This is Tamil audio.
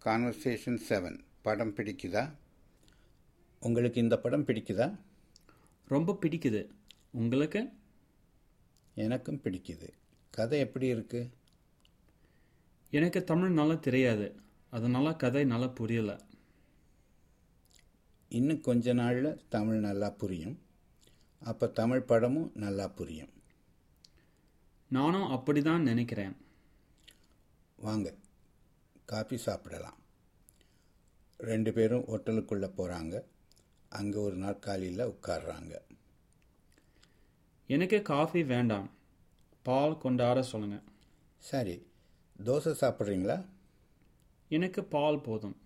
கான்வர்சேஷன் செவன் படம் பிடிக்குதா உங்களுக்கு இந்த படம் பிடிக்குதா ரொம்ப பிடிக்குது உங்களுக்கு எனக்கும் பிடிக்குது கதை எப்படி இருக்கு எனக்கு தமிழ் நல்லா தெரியாது அதனால கதை நல்லா புரியல இன்னும் கொஞ்ச நாளில் தமிழ் நல்லா புரியும் அப்போ தமிழ் படமும் நல்லா புரியும் நானும் அப்படிதான் நினைக்கிறேன் வாங்க காபி சாப்பிடலாம் ரெண்டு பேரும் ஹோட்டலுக்குள்ளே போகிறாங்க அங்கே ஒரு நாற்காலியில் உட்கார்றாங்க எனக்கு காஃபி வேண்டாம் பால் கொண்டாட சொல்லுங்க சரி தோசை சாப்பிட்றீங்களா எனக்கு பால் போதும்